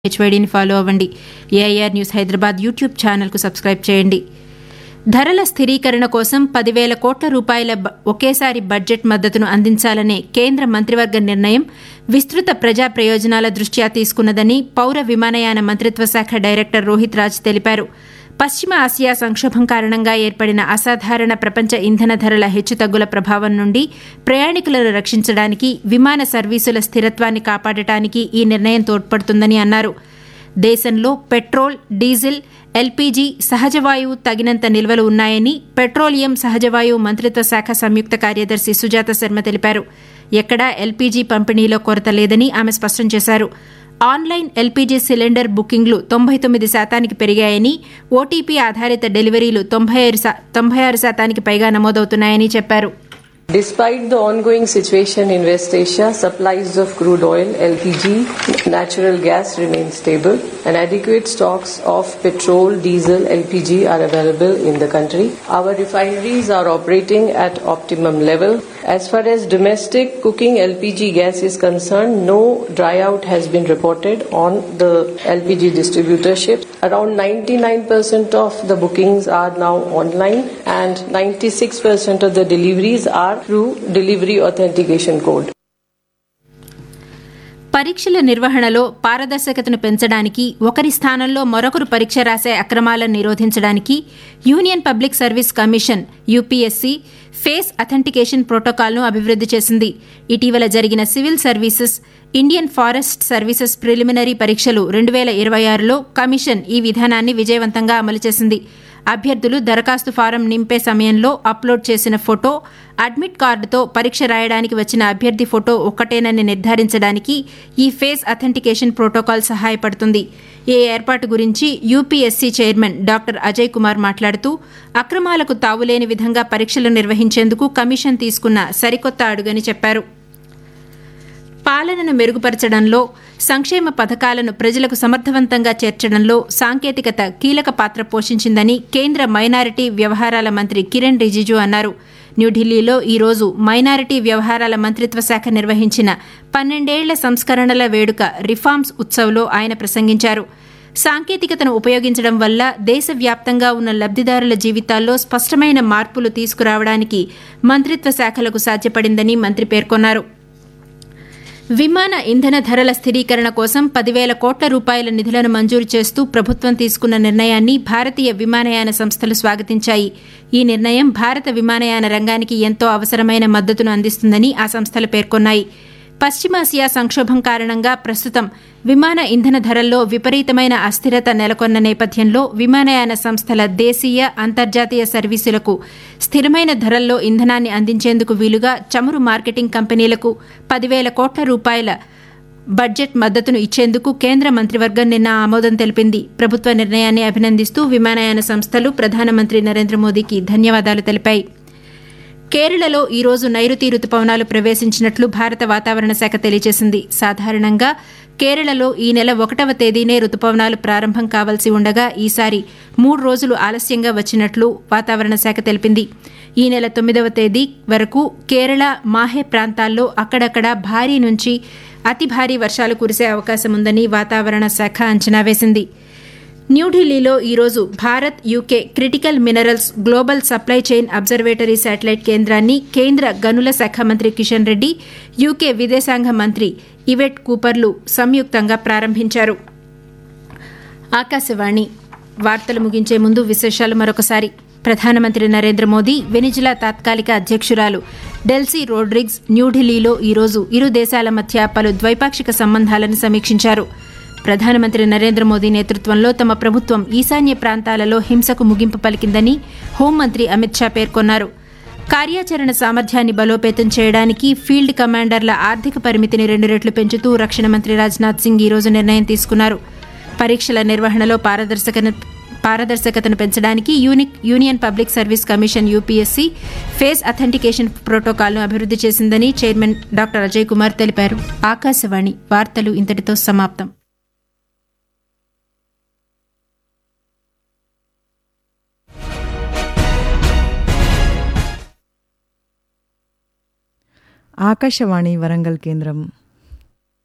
హెచ్వైడీని follow అవ్వండి AIR news Hyderabad YouTube ఛానల్కు subscribe చేయండి ధరల స్థిరీకరణ కోసం పదివేల కోట్ల రూపాయల బ- ఒకేసారి బడ్జెట్ మద్దతును అందించాలనే కేంద్ర మంత్రివర్గ నిర్ణయం విస్తృత ప్రజా ప్రయోజనాల దృష్ట్యా తీసుకున్నదని పౌర విమానయాన మంత్రిత్వ శాఖ డైరెక్టర్ రోహిత్ రాజ్ తెలిపారు పశ్చిమ ఆసియా సంక్షోభం కారణంగా ఏర్పడిన అసాధారణ ప్రపంచ ఇంధన ధరల హెచ్చుతగ్గుల ప్రభావం నుండి ప్రయాణికులను రక్షించడానికి విమాన సర్వీసుల స్థిరత్వాన్ని కాపాడటానికి ఈ నిర్ణయం తోడ్పడుతుందని అన్నారు దేశంలో పెట్రోల్ డీజిల్ ఎల్పీజీ సహజవాయువు తగినంత నిల్వలు ఉన్నాయని పెట్రోలియం సహజవాయువు మంత్రిత్వ శాఖ సంయుక్త కార్యదర్శి సుజాత శర్మ తెలిపారు ఎక్కడా ఎల్పీజీ పంపిణీలో కొరత లేదని ఆమె స్పష్టం చేశారు ఆన్లైన్ ఎల్పీజీ సిలిండర్ బుకింగ్లు తొంభై తొమ్మిది శాతానికి పెరిగాయని ఓటీపీ ఆధారిత డెలివరీలు తొంభై ఆరు శా- తొంభై ఆరు శాతానికి పైగా నమోదవుతున్నాయని చెప్పారు Despite the ongoing situation in West Asia, supplies of crude oil, LPG, natural gas remain stable and adequate stocks of petrol, diesel, LPG are available in the country. Our refineries are operating at optimum level. As far as domestic cooking LPG gas is concerned, no dry out has been reported on the LPG distributorship. Around 99% of the bookings are now online and 96% of the deliveries are through delivery authentication code. పరీక్షల నిర్వహణలో పారదర్శకతను పెంచడానికి ఒకరి స్థానంలో మరొకరు పరీక్ష రాసే అక్రమాలను నిరోధించడానికి union public service commission UPSC face authentication ప్రోటోకాల్ను అభివృద్ది చేసింది ఇటీవల జరిగిన civil services Indian forest services preliminary పరీక్షలు రెండు వేల ఇరవై ఆరులో కమిషన్ ఈ విధానాన్ని విజయవంతంగా అమలు చేసింది అభ్యర్థులు దరఖాస్తు ఫారం నింపే సమయంలో అప్లోడ్ చేసిన ఫోటో అడ్మిట్ కార్డుతో పరీక్ష రాయడానికి వచ్చిన అభ్యర్థి ఫోటో ఒక్కటేనని నిర్ధారించడానికి ఈ ఫేస్ అథెంటికేషన్ ప్రోటోకాల్ సహాయపడుతుంది ఈ ఏర్పాటు గురించి UPSC chairman doctor Ajay Kumar మాట్లాడుతూ అక్రమాలకు తావులేని విధంగా పరీక్షలు నిర్వహించేందుకు కమిషన్ తీసుకున్న సరికొత్త అడుగని చెప్పారు పాలనను మెరుగుపరచడంలో సంక్షేమ పథకాలను ప్రజలకు సమర్థవంతంగా చేర్చడంలో సాంకేతికత కీలక పాత్ర పోషించిందని కేంద్ర మైనారిటీ వ్యవహారాల మంత్రి కిరణ్ రిజిజు అన్నారు న్యూఢిల్లీలో ఈ రోజు మైనారిటీ వ్యవహారాల మంత్రిత్వ శాఖ నిర్వహించిన పన్నెండేళ్ల సంస్కరణల వేడుక రిఫార్మ్స్ ఉత్సవ్లో ఆయన ప్రసంగించారు సాంకేతికతను ఉపయోగించడం వల్ల దేశవ్యాప్తంగా ఉన్న లబ్దిదారుల జీవితాల్లో స్పష్టమైన మార్పులు తీసుకురావడానికి మంత్రిత్వ శాఖలకు సాధ్యపడిందని మంత్రి పేర్కొన్నారు విమాన ఇంధన ధరల స్థిరీకరణ కోసం పదివేల కోట్ల రూపాయల నిధులను మంజూరు చేస్తూ ప్రభుత్వం తీసుకున్న నిర్ణయాన్ని భారతీయ విమానయాన సంస్థలు స్వాగతించాయి ఈ నిర్ణయం భారత విమానయాన రంగానికి ఎంతో అవసరమైన మద్దతును అందిస్తుందని ఆ సంస్థలు పేర్కొన్నాయి పశ్చిమాసియా సంక్షోభం కారణంగా ప్రస్తుతం విమాన ఇంధన ధరల్లో విపరీతమైన అస్థిరత నెలకొన్న నేపథ్యంలో విమానయాన సంస్థల దేశీయ అంతర్జాతీయ సర్వీసులకు స్థిరమైన ధరల్లో ఇంధనాన్ని అందించేందుకు వీలుగా చమురు మార్కెటింగ్ కంపెనీలకు పదివేల కోట్ల రూపాయల బడ్జెట్ మద్దతును ఇచ్చేందుకు కేంద్ర మంత్రివర్గం నిన్న ఆమోదం తెలిపింది ప్రభుత్వ నిర్ణయాన్ని అభినందిస్తూ విమానయాన సంస్థలు ప్రధానమంత్రి నరేంద్ర మోదీకి ధన్యవాదాలు తెలిపాయి కేరళలో ఈ రోజు నైరుతి రుతుపవనాలు ప్రవేశించినట్లు భారత వాతావరణ శాఖ తెలియజేసింది సాధారణంగా కేరళలో ఈ నెల ఒకటవ తేదీనే రుతుపవనాలు ప్రారంభం కావాల్సి ఉండగా ఈసారి మూడు రోజులు ఆలస్యంగా వచ్చినట్లు వాతావరణ శాఖ తెలిపింది ఈ నెల తొమ్మిదవ తేదీ వరకు కేరళ మాహే ప్రాంతాల్లో అక్కడక్కడ భారీ నుంచి అతి భారీ వర్షాలు కురిసే అవకాశం ఉందని వాతావరణ శాఖ అంచనా వేసింది న్యూఢిల్లీలో ఈరోజు Bharat UK critical minerals global supply chain observatory satellite కేంద్రాన్ని కేంద్ర గనుల శాఖ మంత్రి కిషన్ రెడ్డి యూకే విదేశాంగ మంత్రి ఇవెట్ కూపర్లు సంయుక్తంగా ప్రారంభించారు ఆకాశవాణి వార్తలు ముగించే ముందు విశేషాలు మరొకసారి ప్రధానమంత్రి నరేంద్ర మోదీ వెనిజులా తాత్కాలిక అధ్యక్షురాలు డెల్సీ రోడ్రిగ్స్ న్యూఢిల్లీలో ఈరోజు ఇరు దేశాల మధ్య పలు ద్వైపాక్షిక సంబంధాలను సమీక్షించారు ప్రధానమంత్రి నరేంద్ర మోదీ నేతృత్వంలో తమ ప్రభుత్వం ఈశాన్య ప్రాంతాలలో హింసకు ముగింపు పలికిందని హోంమంత్రి అమిత్ షా పేర్కొన్నారు కార్యాచరణ సామర్థ్యాన్ని బలోపేతం చేయడానికి ఫీల్డ్ కమాండర్ల ఆర్థిక పరిమితిని రెండు రెట్లు పెంచుతూ రక్షణ మంత్రి రాజ్నాథ్ సింగ్ ఈరోజు నిర్ణయం తీసుకున్నారు పరీక్షల నిర్వహణలో పారదర్శక పారదర్శకతను పెంచడానికి unique union public service commission UPSC face authentication ప్రోటోకాల్ను అభివృద్ది చేసిందని చైర్మన్ డాక్టర్ అజయ్ కుమార్ తెలిపారు ఆకాశవాణి వార్తలు ఇంతటితో సమాప్తం ఆకాశవాణి వరంగల్ కేంద్రం